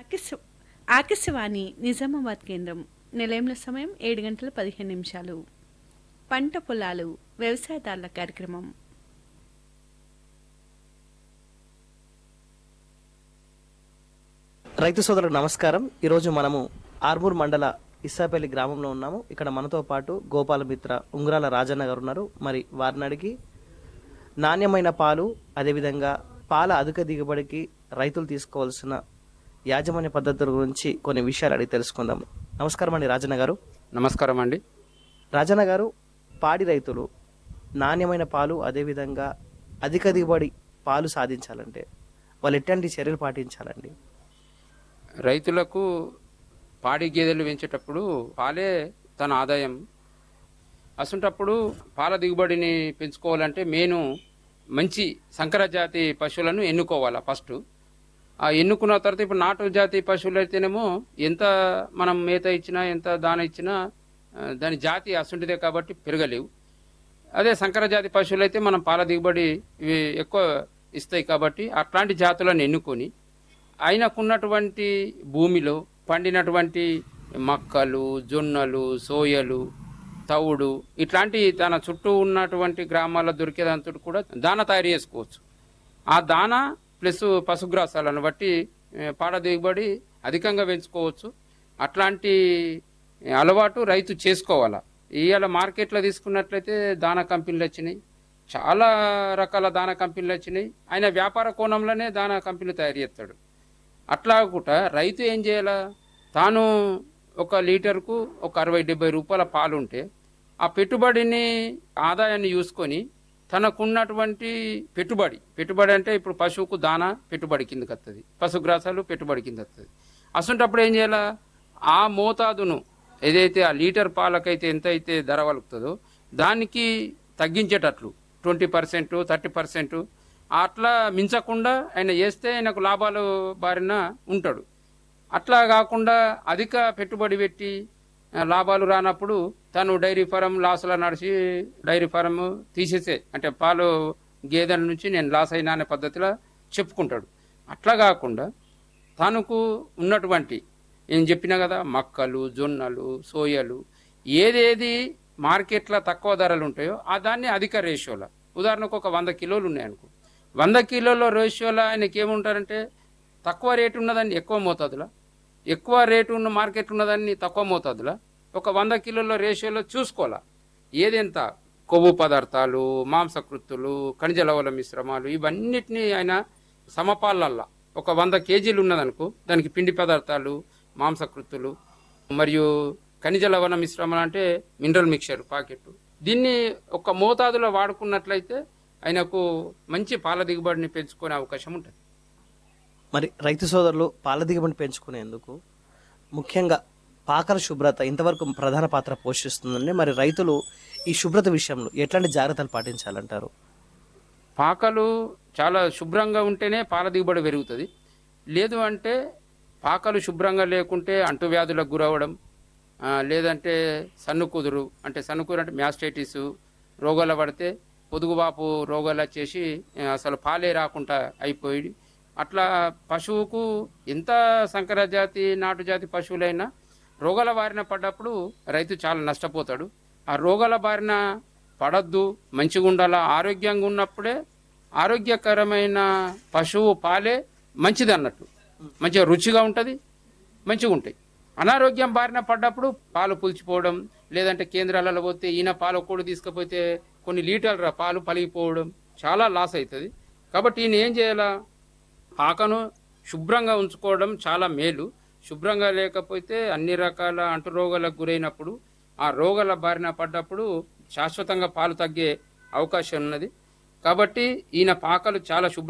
ఆకాశ ఆకాశవాణి నిజామాబాద్ కేంద్రం నిలయంలో సమయం ఏడు గంటల పదిహేను నిమిషాలు పంట పొలాలు వ్యవసాయదారుల కార్యక్రమం రైతు సోదరులకు నమస్కారం ఈరోజు మనము ఆర్మూర్ మండల ఇస్సాపల్లి గ్రామంలో ఉన్నాము ఇక్కడ మనతో పాటు గోపాలమిత్ర ఉంగరాల రాజన్న గారు ఉన్నారు మరి వారిని అడిగి నాణ్యమైన పాలు అదేవిధంగా పాల అధిక దిగుబడికి రైతులు తీసుకోవాల్సిన యాజమాన్య పద్ధతుల గురించి కొన్ని విషయాలు అడిగి తెలుసుకుందాం నమస్కారం అండి రాజన్న గారు నమస్కారం అండి రాజన్న గారు పాడి రైతులు నాణ్యమైన పాలు అదేవిధంగా అధిక దిగుబడి పాలు సాధించాలంటే వాళ్ళు ఎట్లాంటి చర్యలు పాటించాలండి రైతులకు పాడి గేదెలు పెంచేటప్పుడు పాలే తన ఆదాయం అసంటప్పుడు పాల దిగుబడిని పెంచుకోవాలంటే మేను మంచి సంకర జాతి పశువులను ఎన్నుకోవాలా ఫస్ట్ ఆ ఎన్నుకున్న తర్వాత ఇప్పుడు నాటు జాతి పశువులు అయితేనేమో ఎంత మనం మేత ఇచ్చినా ఎంత దాన ఇచ్చినా ఆ, దాని జాతి అసంటిదే కాబట్టి పెరగలేవు అదే సంకర జాతి పశువులు అయితే మనం పాల దిగుబడి ఇవి ఎక్కువ ఇస్తాయి కాబట్టి అట్లాంటి జాతులను ఎన్నుకొని ఆయనకున్నటువంటి భూమిలో పండినటువంటి మక్కలు జొన్నలు సోయలు తవుడు ఇట్లాంటి తన చుట్టూ ఉన్నటువంటి గ్రామాల్లో దొరికేదాంతో కూడా దాన తయారు చేసుకోవచ్చు ఆ దాన ప్లస్ పశుగ్రాసాలను బట్టి ఏ, పాల దిగుబడి అధికంగా పెంచుకోవచ్చు అట్లాంటి అలవాటు రైతు చేసుకోవాలా ఇవాళ మార్కెట్లో తీసుకున్నట్లయితే దాన కంపెనీలు వచ్చినాయి చాలా రకాల దాన కంపెనీలు వచ్చినాయి ఆయన వ్యాపార కోణంలోనే దాన కంపెనీలు తయారు చేస్తాడు అట్లా కూడా రైతు ఏం చేయాలా తాను ఒక లీటర్కు ఒక అరవై డెబ్బై రూపాయల పాలు ఉంటే ఆ పెట్టుబడిని ఆదాయాన్ని చూసుకొని తనకున్నటువంటి పెట్టుబడి పెట్టుబడి అంటే ఇప్పుడు పశువుకు దాన పెట్టుబడి కిందకి వస్తుంది పశుగ్రాసాలు పెట్టుబడి కింద వస్తుంది అసంటప్పుడు ఏం చేయాలా ఆ మోతాదును ఏదైతే ఆ లీటర్ పాలకైతే ఎంత అయితే ధర వలుకుతుందో దానికి తగ్గించేటట్లు ట్వంటీ పర్సెంట్ థర్టీ పర్సెంట్ అట్లా మించకుండా ఆయన చేస్తే ఆయనకు లాభాలు బారిన ఉంటాడు అట్లా కాకుండా అధిక పెట్టుబడి పెట్టి ఆ, లాభాలు రానప్పుడు తను డైరీ ఫారం లాస్లో నడిచి డైరీ ఫారం తీసేసే అంటే పాలు గేదెల నుంచి నేను లాస్ అయినా అనే పద్ధతిలో చెప్పుకుంటాడు అట్లా కాకుండా తనకు ఉన్నటువంటి నేను చెప్పినా కదా మక్కలు జొన్నలు సోయలు ఏదేది మార్కెట్లో తక్కువ ధరలు ఉంటాయో ఆ దాన్ని అధిక రేషియోలో ఉదాహరణకు ఒక వంద కిలోలు ఉన్నాయనుకో వంద కిలోల రేషియోలో ఆయనకి ఏముంటారంటే తక్కువ రేటు ఉన్నదాన్ని ఎక్కువ మోతాదులో ఎక్కువ రేటు ఉన్న మార్కెట్ ఉన్నదాన్ని తక్కువ మోతాదులో ఒక వంద కిలోల రేషియోలో చూసుకోవాలా ఏదెంత కొవ్వు పదార్థాలు మాంసకృత్తులు ఖనిజ లవల మిశ్రమాలు ఇవన్నిటిని ఆయన సమపాలల్లా ఒక వంద కేజీలు ఉన్నదనుకో దానికి పిండి పదార్థాలు మాంసకృత్తులు మరియు ఖనిజ లవణ మిశ్రమాలు అంటే మినరల్ మిక్చర్ పాకెట్ దీన్ని ఒక మోతాదులో వాడుకున్నట్లయితే ఆయనకు మంచి పాల దిగుబడిని పెంచుకునే అవకాశం ఉంటుంది మరి రైతు సోదరులు పాల దిగుబడిని పెంచుకునేందుకు ముఖ్యంగా పాకల శుభ్రత ఇంతవరకు ప్రధాన పాత్ర పోషిస్తుందండి మరి రైతులు ఈ శుభ్రత విషయంలో ఎట్లాంటి జాగ్రత్తలు పాటించాలంటారు పాకలు చాలా శుభ్రంగా ఉంటేనే పాల దిగుబడి పెరుగుతుంది లేదు అంటే పాకలు శుభ్రంగా లేకుంటే అంటువ్యాధులకు గురవడం ఆ, లేదంటే సన్ను కుదురు అంటే సన్ను కుదురు అంటే మ్యాస్టైటిస్ రోగాలు పడితే పొదుగుబాపు రోగాలు వచ్చేసి ఆ, అసలు పాలే రాకుండా అయిపోయి అట్లా పశువుకు ఎంత సంకర జాతి నాటు జాతి పశువులైనా రోగాల బారిన పడ్డప్పుడు రైతు చాలా నష్టపోతాడు ఆ రోగాల బారిన పడద్దు మంచిగా ఉండాలా ఆరోగ్యంగా ఉన్నప్పుడే ఆరోగ్యకరమైన పశువు పాలే మంచిది అన్నట్లు మంచిగా రుచిగా ఉంటుంది మంచిగా ఉంటాయి అనారోగ్యం బారిన పడ్డప్పుడు పాలు పులిచిపోవడం లేదంటే కేంద్రాలలో పోతే ఈయన పాలు కూడా తీసుకుపోతే కొన్ని లీటర్ల పాలు పలిగిపోవడం చాలా లాస్ అవుతుంది కాబట్టి ఈయన ఏం చేయాలా పాకను శుభ్రంగా ఉంచుకోవడం చాలా మేలు శుభ్రంగా లేకపోతే అన్ని రకాల అంటురోగాలకు గురైనప్పుడు ఆ రోగాల బారిన పడ్డప్పుడు శాశ్వతంగా పాలు తగ్గే అవకాశం ఉన్నది కాబట్టి ఈయన పాకలు చాలా శుభ్ర